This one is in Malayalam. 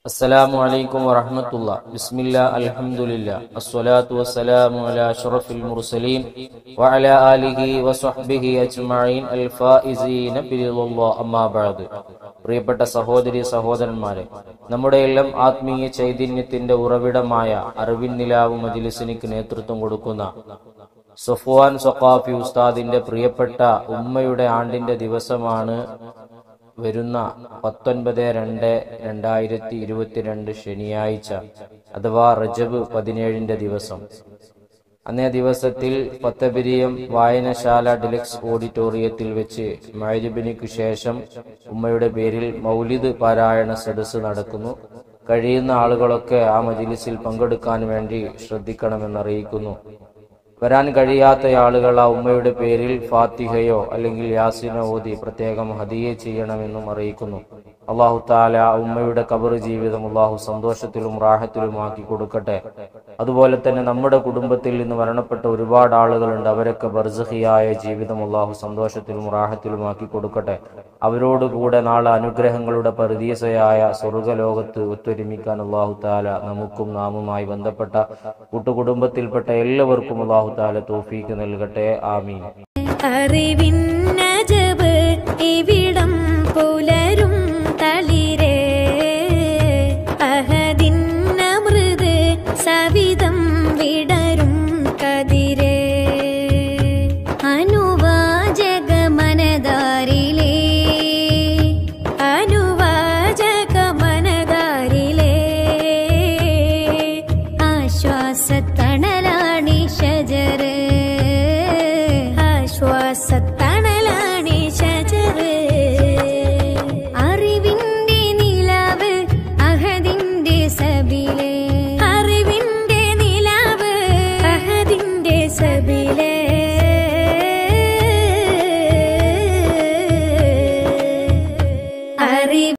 السلام عليكم ورحمة الله بسم الله الحمد لله الصلاة والسلام على أشرف المرسلين وعلى آله وصحبه أجمعين الفائزين برضا الله أما بعد പ്രിയപ്പെട്ട സഹോദരി സഹോദരന്മാരെ നമ്മുടെ എല്ലാം ആത്മീയ ചൈതന്യത്തിന്റെ ഉറവിടമായ അറിവിൻ നിലാവ് മജിലിസിനിക്ക് നേതൃത്വം കൊടുക്കുന്ന സഫ്വാൻ സഖാഫി ഉസ്താദിന്റെ പ്രിയപ്പെട്ട ഉമ്മയുടെ ആണ്ടിന്റെ ദിവസമാണ് വരുന്ന പത്തൊൻപത് രണ്ട് രണ്ടായിരത്തി ഇരുപത്തിരണ്ട് ശനിയാഴ്ച അഥവാ റജബ് പതിനേഴിന്റെ ദിവസം അന്നേ ദിവസത്തിൽ പത്തപിരിയം വായനശാല ഡിലക്സ് ഓഡിറ്റോറിയത്തിൽ വെച്ച് മൈജബിനിക്ക് ശേഷം ഉമ്മയുടെ പേരിൽ മൗലിദ് പാരായണ സദസ്സ് നടക്കുന്നു കഴിയുന്ന ആളുകളൊക്കെ ആ മജിലിസിൽ പങ്കെടുക്കാൻ വേണ്ടി ശ്രദ്ധിക്കണമെന്നറിയിക്കുന്നു വരാൻ കഴിയാത്ത ആളുകൾ ആ ഉമ്മയുടെ പേരിൽ ഫാത്തിഹയോ അല്ലെങ്കിൽ യാസിനോ ഓതി പ്രത്യേകം ഹദിയെ ചെയ്യണമെന്നും അറിയിക്കുന്നു അള്ളാഹു താല ആ ഉമ്മയുടെ കബർ ജീവിതം അള്ളാഹു സന്തോഷത്തിലും റാഹത്തിലുമാക്കി കൊടുക്കട്ടെ അതുപോലെ തന്നെ നമ്മുടെ കുടുംബത്തിൽ നിന്ന് മരണപ്പെട്ട ഒരുപാട് ആളുകളുണ്ട് അവരൊക്കെ ബർസഹിയായ ജീവിതം അള്ളാഹു സന്തോഷത്തിലും റാഹത്തിലുമാക്കി കൊടുക്കട്ടെ അവരോട് കൂടെ നാളെ അനുഗ്രഹങ്ങളുടെ പരദീസയായ സ്വർഗലോകത്ത് ഒത്തൊരുമിക്കാൻ അള്ളാഹു താല നമുക്കും നാമുമായി ബന്ധപ്പെട്ട കൂട്ടുകുടുംബത്തിൽപ്പെട്ട എല്ലാവർക്കും അള്ളാഹു താല തോഫീക്ക് നൽകട്ടെ ആമീൻ അറിവിന്നജബ് ഇവിടം പുലരും തളിരേ അഹദിന്നമൃത് സവിതം വിടരും കതിരേ അനുവാചക മനതാരിലേ അനുവാചക മനതാരിലേ ആശ്വാസത്തണലാണി ഷജറ് ആശ്വാസത്തണലാണി ഷജറ് അറിവിന്റെ നിലാവ് അഹദിന്റെ സബിലെ അറിവിന്റെ നിലാവ് അഹദിന്റെ സബിലെ